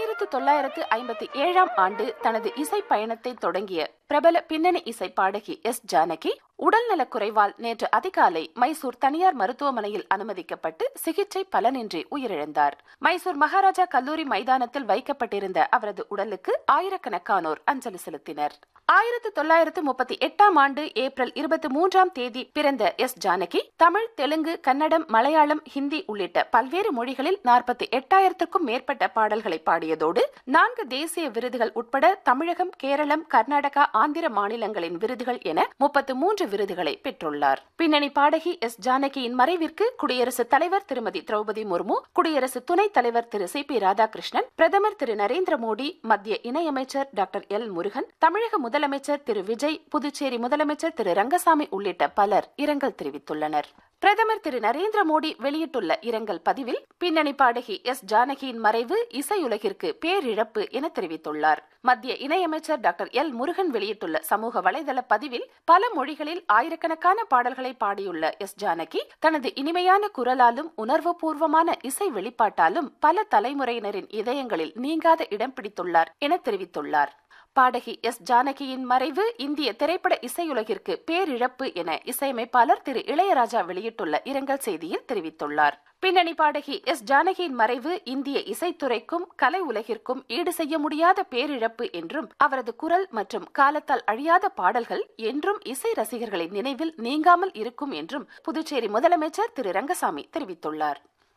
ஆயிரத்து தொள்ளாயிரத்து ஐம்பத்தி ஏழாம் ஆண்டு தனது இசை பயணத்தை தொடங்கிய பிரபல பின்னணி இசை பாடகி எஸ் ஜானகி உடல்நலக் குறைவால் நேற்று அதிகாலை மைசூர் தனியார் மருத்துவமனையில் அனுமதிக்கப்பட்டு சிகிச்சை பலனின்றி உயிரிழந்தார் மைசூர் மகாராஜா கல்லூரி மைதானத்தில் வைக்கப்பட்டிருந்த அவரது உடலுக்கு ஆயிரக்கணக்கானோர் அஞ்சலி செலுத்தினர் ஆயிரத்து தொள்ளாயிரத்து முப்பத்தி எட்டாம் ஆண்டு ஏப்ரல் இருபத்தி மூன்றாம் தேதி பிறந்த எஸ் ஜானகி தமிழ் தெலுங்கு கன்னடம் மலையாளம் ஹிந்தி உள்ளிட்ட பல்வேறு மொழிகளில் நாற்பத்தி எட்டாயிரத்திற்கும் மேற்பட்ட பாடல்களை பாடியதோடு நான்கு தேசிய விருதுகள் உட்பட தமிழகம் கேரளம் கர்நாடகா ஆந்திர மாநிலங்களின் விருதுகள் என முப்பத்து மூன்று விருதுகளை பெற்றுள்ளார் பின்னணி பாடகி எஸ் ஜானகியின் மறைவிற்கு குடியரசுத் தலைவர் திருமதி திரௌபதி முர்மு குடியரசு துணைத் தலைவர் திரு சி பி ராதாகிருஷ்ணன் பிரதமர் திரு நரேந்திர மோடி மத்திய இணையமைச்சர் டாக்டர் எல் முருகன் தமிழக முதலமைச்சர் திரு விஜய் புதுச்சேரி முதலமைச்சர் திரு ரங்கசாமி உள்ளிட்ட பலர் இரங்கல் தெரிவித்துள்ளனர் பிரதமர் திரு நரேந்திர மோடி வெளியிட்டுள்ள இரங்கல் பதிவில் பின்னணி பாடகி எஸ் ஜானகியின் மறைவு இசையுலகிற்கு பேரிழப்பு என தெரிவித்துள்ளார் மத்திய இணையமைச்சர் டாக்டர் எல் முருகன் வெளியிட்டுள்ள சமூக வலைதள பதிவில் பல மொழிகளில் ஆயிரக்கணக்கான பாடல்களை பாடியுள்ள எஸ் ஜானகி தனது இனிமையான குரலாலும் உணர்வுபூர்வமான இசை வெளிப்பாட்டாலும் பல தலைமுறையினரின் இதயங்களில் நீங்காத இடம் பிடித்துள்ளார் என தெரிவித்துள்ளார் பாடகி எஸ் ஜானகியின் மறைவு இந்திய திரைப்பட இசையுலகிற்கு பேரிழப்பு என இசையமைப்பாளர் திரு இளையராஜா வெளியிட்டுள்ள இரங்கல் செய்தியில் தெரிவித்துள்ளார் பின்னணி பாடகி எஸ் ஜானகியின் மறைவு இந்திய இசைத்துறைக்கும் கலை உலகிற்கும் ஈடு செய்ய முடியாத பேரிழப்பு என்றும் அவரது குரல் மற்றும் காலத்தால் அழியாத பாடல்கள் என்றும் இசை ரசிகர்களின் நினைவில் நீங்காமல் இருக்கும் என்றும் புதுச்சேரி முதலமைச்சர் திரு ரங்கசாமி தெரிவித்துள்ளார்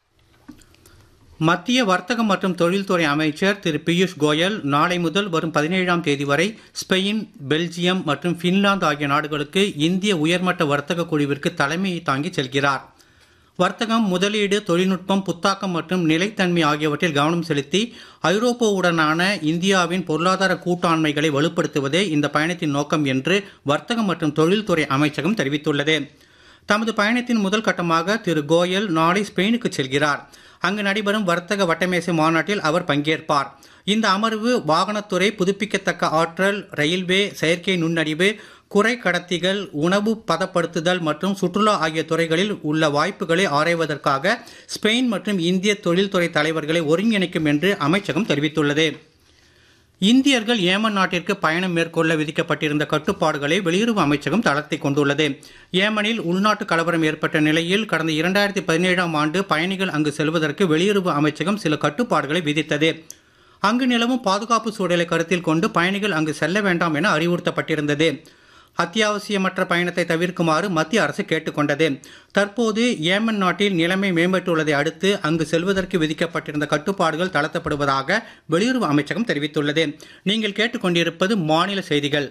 மத்திய வர்த்தகம் மற்றும் தொழில்துறை அமைச்சர் திரு பியூஷ் கோயல் நாளை முதல் வரும் பதினேழாம் தேதி வரை ஸ்பெயின் பெல்ஜியம் மற்றும் பின்லாந்து ஆகிய நாடுகளுக்கு இந்திய உயர்மட்ட வர்த்தக குழுவிற்கு தலைமையை தாங்கி செல்கிறார் வர்த்தகம் முதலீடு தொழில்நுட்பம் புத்தாக்கம் மற்றும் நிலைத்தன்மை ஆகியவற்றில் கவனம் செலுத்தி ஐரோப்பாவுடனான இந்தியாவின் பொருளாதார கூட்டாண்மைகளை வலுப்படுத்துவதே இந்த பயணத்தின் நோக்கம் என்று வர்த்தகம் மற்றும் தொழில்துறை அமைச்சகம் தெரிவித்துள்ளது தமது பயணத்தின் முதல் கட்டமாக திரு கோயல் நாளை ஸ்பெயினுக்கு செல்கிறார் அங்கு நடைபெறும் வர்த்தக வட்டமேசை மாநாட்டில் அவர் பங்கேற்பார் இந்த அமர்வு வாகனத்துறை புதுப்பிக்கத்தக்க ஆற்றல் ரயில்வே செயற்கை நுண்ணறிவு குறை கடத்திகள் உணவு பதப்படுத்துதல் மற்றும் சுற்றுலா ஆகிய துறைகளில் உள்ள வாய்ப்புகளை ஆராய்வதற்காக ஸ்பெயின் மற்றும் இந்திய தொழில்துறை தலைவர்களை ஒருங்கிணைக்கும் என்று அமைச்சகம் தெரிவித்துள்ளது இந்தியர்கள் ஏமன் நாட்டிற்கு பயணம் மேற்கொள்ள விதிக்கப்பட்டிருந்த கட்டுப்பாடுகளை வெளியுறவு அமைச்சகம் தளர்த்தி கொண்டுள்ளது ஏமனில் உள்நாட்டு கலவரம் ஏற்பட்ட நிலையில் கடந்த இரண்டாயிரத்தி பதினேழாம் ஆண்டு பயணிகள் அங்கு செல்வதற்கு வெளியுறவு அமைச்சகம் சில கட்டுப்பாடுகளை விதித்தது அங்கு நிலவும் பாதுகாப்பு சூழலை கருத்தில் கொண்டு பயணிகள் அங்கு செல்ல வேண்டாம் என அறிவுறுத்தப்பட்டிருந்தது அத்தியாவசியமற்ற பயணத்தை தவிர்க்குமாறு மத்திய அரசு கேட்டுக்கொண்டது தற்போது ஏமன் நாட்டில் நிலைமை மேம்பட்டுள்ளதை அடுத்து அங்கு செல்வதற்கு விதிக்கப்பட்டிருந்த கட்டுப்பாடுகள் தளர்த்தப்படுவதாக வெளியுறவு அமைச்சகம் தெரிவித்துள்ளது நீங்கள் கேட்டுக்கொண்டிருப்பது மாநில செய்திகள்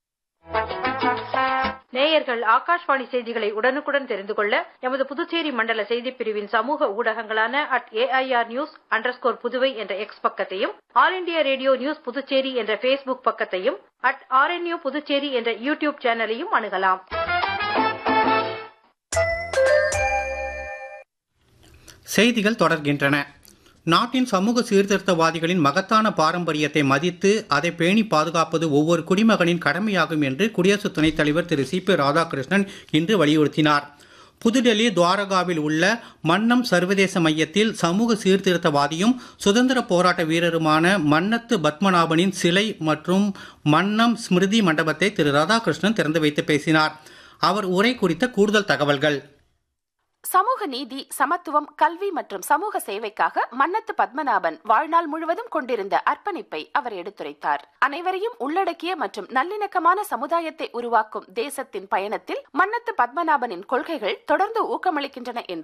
நேயர்கள் ஆகாஷ்வாணி செய்திகளை உடனுக்குடன் தெரிந்து கொள்ள எமது புதுச்சேரி மண்டல செய்திப் பிரிவின் சமூக ஊடகங்களான at AIR news underscore Puduvai என்ற எக்ஸ் பக்கத்தையும் all India radio news Puducherry என்ற ஃபேஸ்புக் பக்கத்தையும் அட் ஆர்என்யூ புதுச்சேரி என்ற யூடியூப் சேனலையும் அணுகலாம் செய்திகள் தொடர்கின்றன நாட்டின் சமூக சீர்திருத்தவாதிகளின் மகத்தான பாரம்பரியத்தை மதித்து அதை பேணி பாதுகாப்பது ஒவ்வொரு குடிமகனின் கடமையாகும் என்று குடியரசு துணைத் தலைவர் திரு சி பி ராதாகிருஷ்ணன் இன்று வலியுறுத்தினார் புதுடெல்லி துவாரகாவில் உள்ள மன்னம் சர்வதேச மையத்தில் சமூக சீர்திருத்தவாதியும் சுதந்திர போராட்ட வீரருமான மன்னத்து பத்மநாபனின் சிலை மற்றும் மன்னம் ஸ்மிருதி மண்டபத்தை திரு ராதாகிருஷ்ணன் திறந்து வைத்து பேசினார் அவர் உரை குறித்த கூடுதல் தகவல்கள் சமூக நீதி சமத்துவம் கல்வி மற்றும் சமூக சேவைக்காக மன்னத்து பத்மநாபன் வாழ்நாள் முழுவதும் கொண்டிருந்த அர்ப்பணிப்பை அவர் எடுத்துரைத்தார் அனைவரையும் உள்ளடக்கிய மற்றும் நல்லிணக்கமான சமுதாயத்தை உருவாக்கும் தேசத்தின் பயணத்தில் மன்னத்து பத்மநாபனின் கொள்கைகள் தொடர்ந்து ஊக்கமளிக்கின்றன என்று